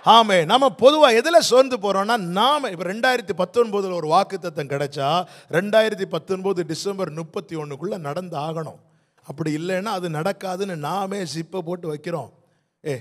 ஆமே நம்ம பொதுவா எதுல சோர்ந்து போறோம்னா நாம இப்ப ரெண்டாயிரத்தி பத்தொன்பதுல ஒரு வாக்குத்தத்தம் கிடைச்சா ரெண்டாயிரத்தி பத்தொன்பது டிசம்பர் முப்பத்தி ஒண்ணுக்குள்ள நடந்து ஆகணும் அப்படி இல்லைன்னா அது நடக்காதுன்னு நாமே சிப்பை போட்டு வைக்கிறோம் ஏ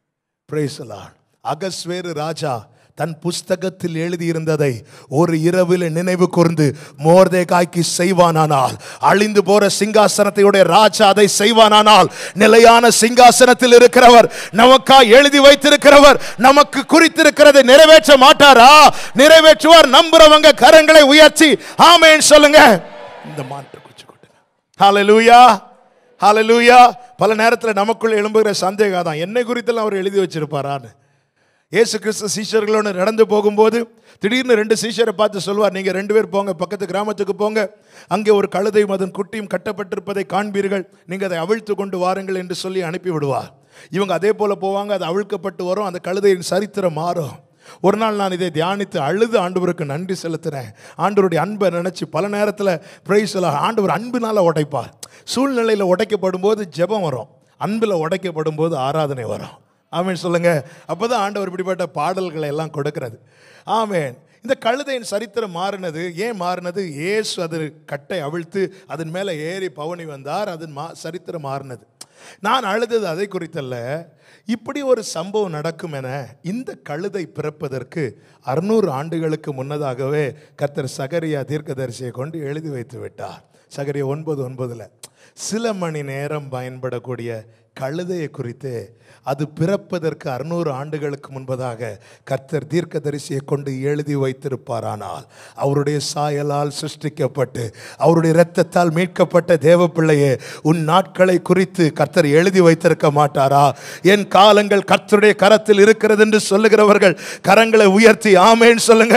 பிரைசலான் அகஸ்வேரு ராஜா தன் புஸ்தகத்தில் எழுதியிருந்ததை ஒரு இரவில் நினைவு கூர்ந்து மோர்தேகாய்க்கு செய்வானானால் அழிந்து போற சிங்காசனத்தையுடைய ராஜா அதை செய்வானானால் நிலையான சிங்காசனத்தில் இருக்கிறவர் நமக்கா எழுதி வைத்திருக்கிறவர் நமக்கு குறித்திருக்கிறதை நிறைவேற்ற மாட்டாரா நிறைவேற்றுவார் நம்புறவங்க கரங்களை உயர்த்தி ஆமேன்னு சொல்லுங்க இந்த மாற்று குச்சி கொட்டுங்க ஹalleluya ஹalleluya பல நேரத்தில் நமக்குள்ள எழும்புகிற சந்தேகம் தான் என்னை குறித்தெல்லாம் அவர் எழுதி வச்சிருப்பாரான்னு இயேசு கிறிஸ்து சீஷர்களோடு நடந்து போகும்போது திடீர்னு ரெண்டு சீஷரை பார்த்து சொல்வார் நீங்கள் ரெண்டு பேர் போங்க பக்கத்து கிராமத்துக்கு போங்க அங்கே ஒரு கழுதையும் அதன் குட்டியும் கட்டப்பட்டிருப்பதை காண்பீர்கள் நீங்கள் அதை அவிழ்த்து கொண்டு வாருங்கள் என்று சொல்லி அனுப்பி விடுவார் இவங்க அதே போல் போவாங்க அது அவிழ்க்கப்பட்டு வரும் அந்த கழுதையின் சரித்திரம் மாறும் ஒரு நாள் நான் இதை தியானித்து அழுது ஆண்டவருக்கு நன்றி செலுத்தினேன் ஆண்டவருடைய அன்பை நினச்சி பல நேரத்தில் பிரைஸ் ஆண்டவர் அன்பினால் உடைப்பார் சூழ்நிலையில் உடைக்கப்படும் போது ஜெபம் வரும் அன்பில் உடைக்கப்படும் போது ஆராதனை வரும் ஆமேன் சொல்லுங்க அப்பதான் ஆண்டவர் இப்படிப்பட்ட பாடல்களை எல்லாம் கொடுக்கிறது ஆமேன் இந்த கழுதையின் சரித்திரம் மாறினது ஏன் மாறினது இயேசு அது கட்டை அவிழ்த்து அதன் மேலே ஏறி பவனி வந்தார் அதன் மா சரித்திரம் மாறினது நான் அழுதது அதை குறித்தல்ல இப்படி ஒரு சம்பவம் நடக்கும் என இந்த கழுதை பிறப்பதற்கு அறுநூறு ஆண்டுகளுக்கு முன்னதாகவே கர்த்தர் சகரியா தீர்க்கதரிசியை கொண்டு எழுதி வைத்து விட்டார் சகரியா ஒன்பது ஒன்பதுல சில மணி நேரம் பயன்படக்கூடிய கழுதையை குறித்து அது பிறப்பதற்கு அறுநூறு ஆண்டுகளுக்கு முன்பதாக கர்த்தர் தீர்க்கதரிசியை கொண்டு எழுதி வைத்திருப்பாரானால் அவருடைய சாயலால் சிருஷ்டிக்கப்பட்டு அவருடைய இரத்தத்தால் மீட்கப்பட்ட தேவ பிள்ளையே உன் நாட்களை குறித்து கர்த்தர் எழுதி வைத்திருக்க மாட்டாரா என் காலங்கள் கர்த்தருடைய கரத்தில் இருக்கிறது என்று சொல்லுகிறவர்கள் கரங்களை உயர்த்தி ஆமேன்னு சொல்லுங்க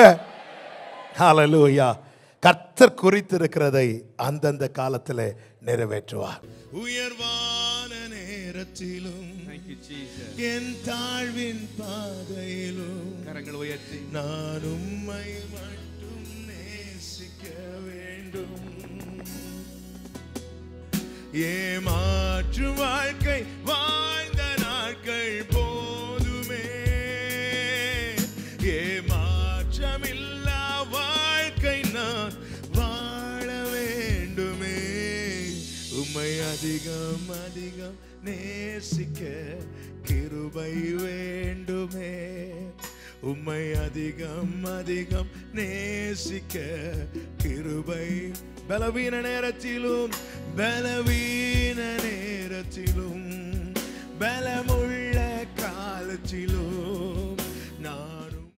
ஹalleluya கர்த்தர் குறித்திருக்கிறதை அந்தந்த காலத்தில் நிறைவேற்றுவார் உயர்வான நேரத்திலும் Thank you, Jesus. என் தாழ்வின் பாதையிலும் கரங்கள் உயர்த்தி நான் உம்மை மட்டும் நேசிக்க வேண்டும் ஏமாற்று வாழ்க்கை வாழ்ந்த நாட்கள் போதுமே ஏமாற்றமில்லா வாழ்க்கை நான் வாழ வேண்டுமே உம்மை அதிகம் அதிகம் நேசிக்க கிருபை வேண்டுமே உம்மை அதிகம் அதிகம் நேசிக்க கிருபை பலவீன நேரத்திலும் பலவீன நேரத்திலும் பலமுள்ள காலத்திலும்